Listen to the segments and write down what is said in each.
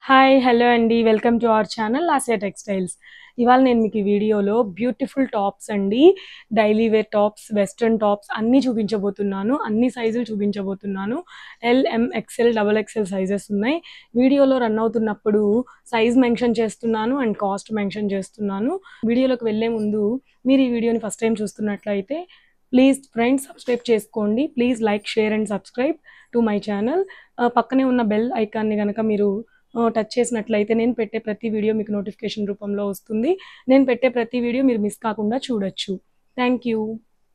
hi hello అండి welcome to our channel Asia Textiles ఇవాళ నేను మీకు ఈ వీడియోలో బ్యూటిఫుల్ టాప్స్ అండి daily wear tops western tops అన్నీ చూపించబోతున్నాను అన్ని సైజులు చూపించబోతున్నాను L M XL double XL sizes ఉన్నాయి వీడియోలో రన్ అవుతున్నప్పుడు సైజ్ మెన్షన్ చేస్తున్నాను అండ్ కాస్ట్ మెన్షన్ చేస్తున్నాను వీడియోలోకి వెళ్ళే ముందు మీరు ఈ వీడియోని ఫస్ట్ టైం చూస్తున్నట్లయితే ప్లీజ్ ఫ్రెండ్స్ సబ్స్క్రైబ్ చేసుకోండి please like share and subscribe to my channel పక్కనే ఉన్న బెల్ ఐకాన్ని కనుక మీరు టచ్ చేసినట్లయితే నేను పెట్టే ప్రతి వీడియో మీకు నోటిఫికేషన్ రూపంలో వస్తుంది నేను పెట్టే ప్రతి వీడియో మీరు మిస్ కాకుండా చూడొచ్చు thank you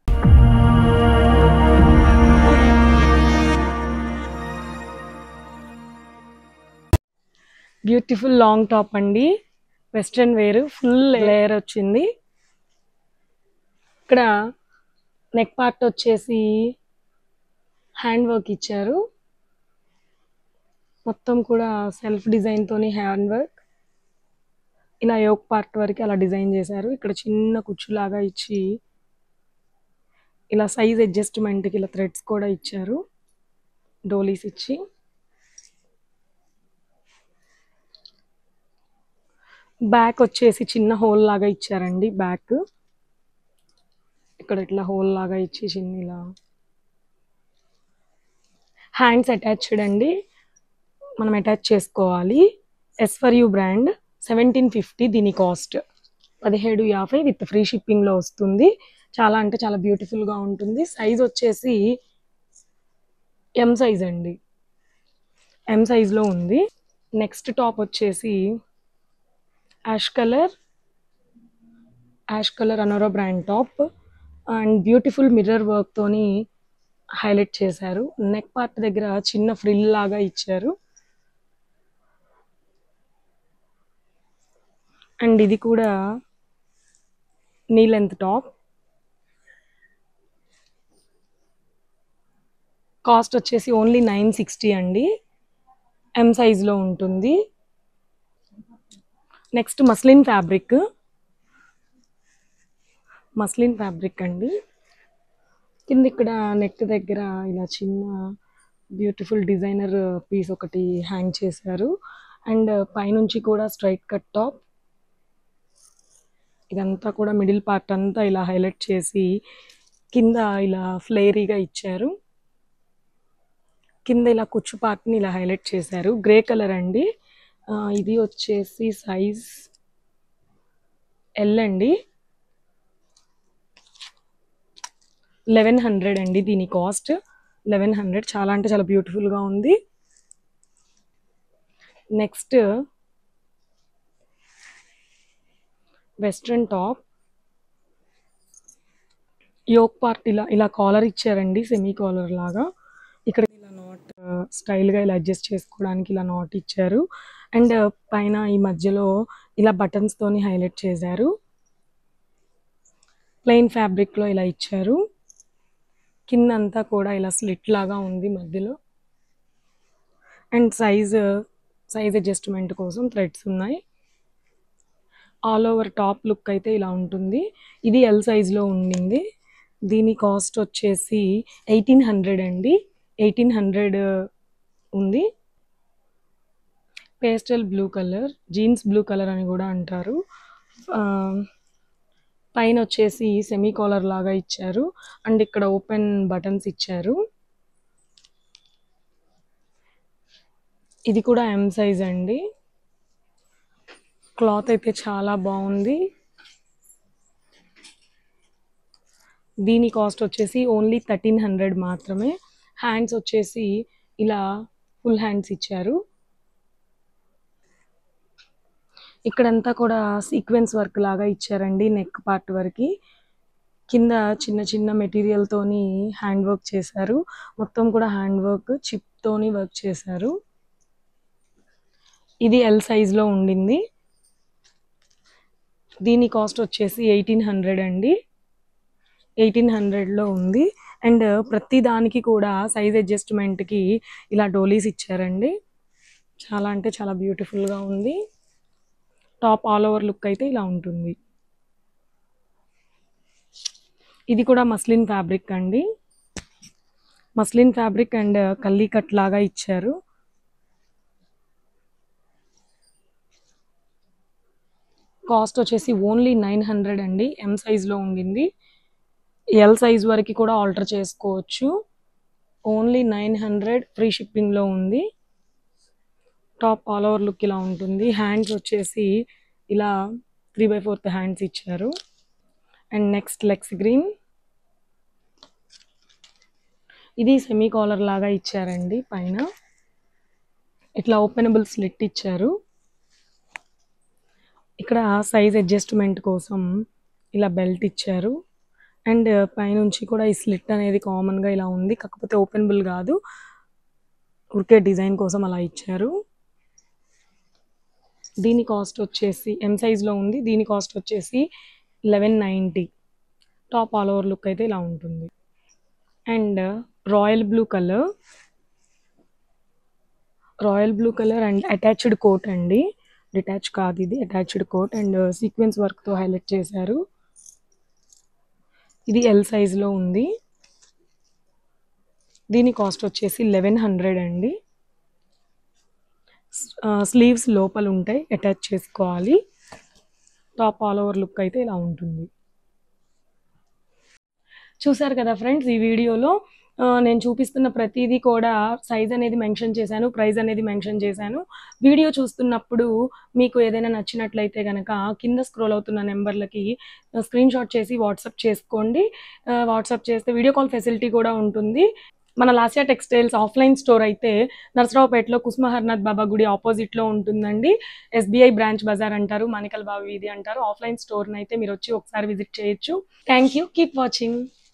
beautiful long top అండి వెస్ట్రన్ వేర్ ఫుల్ లేయర్ వచ్చింది ఇక్కడ నెక్ పార్ట్ వచ్చేసి హ్యాండ్ వర్క్ ఇచ్చారు మొత్తం కూడా సెల్ఫ్ డిజైన్ తోని హ్యాండ్ వర్క్ ఇలా యోక్ పార్ట్ వరకు అలా డిజైన్ చేశారు ఇక్కడ చిన్న కుచ్చులాగా ఇచ్చి ఇలా సైజ్ అడ్జస్ట్మెంట్కి ఇలా థ్రెడ్స్ కూడా ఇచ్చారు డోలీస్ ఇచ్చి బ్యాక్ వచ్చేసి చిన్న హోల్ లాగా ఇచ్చారండి బ్యాక్ ఇక్కడ ఇట్లా హోల్ లాగా ఇచ్చి చిన్న ఇలా హ్యాండ్స్ అటాచ్డ్ అండి మనం అటాచ్ చేసుకోవాలి S for you brand seventeen fifty దీని కాస్ట్ పదిహేడు యాభై విత్ ఫ్రీ షిప్పింగ్లో వస్తుంది చాలా అంటే చాలా బ్యూటిఫుల్గా ఉంటుంది సైజ్ వచ్చేసి ఎం సైజ్ అండి ఎం సైజ్లో ఉంది నెక్స్ట్ టాప్ వచ్చేసి యాష్ కలర్ యాష్ కలర్ అనోరో brand top and beautiful mirror వర్క్తోని హైలైట్ చేశారు నెక్ పార్ట్ దగ్గర చిన్న ఫ్రిల్ లాగా ఇచ్చారు అండ్ ఇది కూడా నీ లెంత్ టాప్ కాస్ట్ వచ్చేసి ఓన్లీ నైన్ సిక్స్టీ అండి ఎం సైజ్లో ఉంటుంది next muslin fabric muslin fabric అండి కింద ఇక్కడ నెక్ దగ్గర ఇలా చిన్న బ్యూటిఫుల్ డిజైనర్ పీస్ ఒకటి హ్యాంగ్ చేశారు అండ్ పైనుంచి కూడా స్ట్రైట్ కట్ టాప్ ఇదంతా కూడా మిడిల్ పార్ట్ అంతా ఇలా హైలైట్ చేసి కింద ఇలా ఫ్లేరీగా ఇచ్చారు కింద ఇలా కుచ్చు పార్ట్ని ఇలా హైలైట్ చేశారు గ్రే కలర్ అండి ఇది వచ్చేసి సైజ్ ఎల్ అండి లెవెన్ హండ్రెడ్ అండి దీని కాస్ట్ లెవెన్ హండ్రెడ్ చాలా అంటే చాలా బ్యూటిఫుల్గా ఉంది next western top yoke part ఇలా ఇలా కాలర్ ఇచ్చారండి సెమీ కాలర్ లాగా ఇక్కడ ఇలా నాట్ స్టైల్గా ఇలా అడ్జస్ట్ చేసుకోవడానికి ఇలా నాట్ ఇచ్చారు అండ్ పైన ఈ మధ్యలో ఇలా బటన్స్ తోని హైలైట్ చేశారు ప్లెయిన్ ఫ్యాబ్రిక్లో ఇలా ఇచ్చారు కింద అంతా కూడా ఇలా స్లిట్ లాగా ఉంది మధ్యలో అండ్ సైజ్ సైజ్ అడ్జస్ట్మెంట్ కోసం థ్రెడ్స్ ఉన్నాయి ఆల్ ఓవర్ టాప్ లుక్ అయితే ఇలా ఉంటుంది ఇది ఎల్ సైజ్లో ఉండింది దీని కాస్ట్ వచ్చేసి ఎయిటీన్ హండ్రెడ్ అండి ఎయిటీన్ హండ్రెడ్ ఉంది pastel blue colour jeans blue colour అని కూడా అంటారు పైన వచ్చేసి సెమీ కాలర్ లాగా ఇచ్చారు అండ్ ఇక్కడ ఓపెన్ బటన్స్ ఇచ్చారు ఇది కూడా ఎం సైజ్ అండి క్లాత్ అయితే చాలా బాగుంది దీని కాస్ట్ వచ్చేసి ఓన్లీ థర్టీన్ హండ్రెడ్ మాత్రమే హ్యాండ్స్ వచ్చేసి ఇలా ఫుల్ హ్యాండ్స్ ఇచ్చారు ఇక్కడంతా కూడా సీక్వెన్స్ వర్క్ లాగా ఇచ్చారండి నెక్ పార్ట్ వరకు కింద చిన్న చిన్న మెటీరియల్తోని హ్యాండ్ వర్క్ చేశారు మొత్తం కూడా హ్యాండ్ వర్క్ చిప్తోని వర్క్ చేశారు ఇది ఎల్ సైజ్లో ఉండింది దీని కాస్ట్ వచ్చేసి ఎయిటీన్ హండ్రెడ్ అండి ఎయిటీన్ హండ్రెడ్లో ఉంది అండ్ ప్రతి దానికి కూడా సైజ్ అడ్జస్ట్మెంట్కి ఇలా డోలీస్ ఇచ్చారండి చాలా అంటే చాలా బ్యూటిఫుల్గా ఉంది టాప్ ఆల్ ఓవర్ లుక్ అయితే ఇలా ఉంటుంది ఇది కూడా మస్లిన్ ఫ్యాబ్రిక్ అండి మస్లిన్ ఫ్యాబ్రిక్ అండ్ కల్లీ కట్ లాగా ఇచ్చారు కాస్ట్ వచ్చేసి ఓన్లీ నైన్ హండ్రెడ్ అండి ఎం సైజ్లో ఉండింది ఎల్ సైజ్ వరకు కూడా ఆల్టర్ చేసుకోవచ్చు ఓన్లీ నైన్ హండ్రెడ్ ఫ్రీ షిప్పింగ్లో ఉంది టాప్ ఆల్ ఓవర్ లుక్ ఇలా ఉంటుంది హ్యాండ్స్ వచ్చేసి ఇలా త్రీ బై ఫోర్త్ హ్యాండ్స్ ఇచ్చారు అండ్ నెక్స్ట్ లెగ్స్ గ్రీన్ ఇది సెమీ కాలర్ లాగా ఇచ్చారండి పైన ఇట్లా ఓపెనబుల్ స్లిట్ ఇచ్చారు ఇక్కడ సైజ్ అడ్జస్ట్మెంట్ కోసం ఇలా బెల్ట్ ఇచ్చారు అండ్ పైనుంచి కూడా ఈ స్లిట్ అనేది కామన్గా ఇలా ఉంది కాకపోతే ఓపెనబుల్ కాదు ఉరికే డిజైన్ కోసం అలా ఇచ్చారు దీని కాస్ట్ వచ్చేసి ఎం సైజ్లో ఉంది దీని కాస్ట్ వచ్చేసి eleven ninety top all over look అయితే ఇలా ఉంటుంది and royal blue colour royal blue colour and attached coat అండి డిటాచ్ కాదు ఇది అటాచ్డ్ కోట్ అండ్ సీక్వెన్స్ వర్క్తో హైలైట్ చేశారు ఇది ఎల్ సైజ్లో ఉంది దీని కాస్ట్ వచ్చేసి లెవెన్ హండ్రెడ్ అండి స్లీవ్స్ లోపల ఉంటాయి అటాచ్ చేసుకోవాలి టాప్ ఆల్ ఓవర్ లుక్ అయితే ఇలా ఉంటుంది చూసారు కదా ఫ్రెండ్స్ ఈ వీడియోలో ఆ, నేను చూపిస్తున్న ప్రతిదీ కూడా సైజ్ అనేది మెన్షన్ చేశాను ప్రైస్ అనేది మెన్షన్ చేశాను వీడియో చూస్తున్నప్పుడు మీకు ఏదైనా నచ్చినట్లయితే కనుక కింద స్క్రోల్ అవుతున్న నెంబర్లకి స్క్రీన్ షాట్ చేసి వాట్సాప్ చేసుకోండి వాట్సాప్ చేస్తే వీడియో కాల్ ఫెసిలిటీ కూడా ఉంటుంది మన లాసియా టెక్స్టైల్స్ ఆఫ్లైన్ స్టోర్ అయితే నరసరావుపేటలో కుస్మ హర్నాథ్ బాబా గుడి ఆపోజిట్లో ఉంటుందండి ఎస్బీఐ బ్రాంచ్ బజార్ అంటారు మానికల్ బాబు వీధి అంటారు ఆఫ్లైన్ స్టోర్ని అయితే మీరు వచ్చి ఒకసారి విజిట్ చేయొచ్చు థ్యాంక్ యూ కీప్ వాచింగ్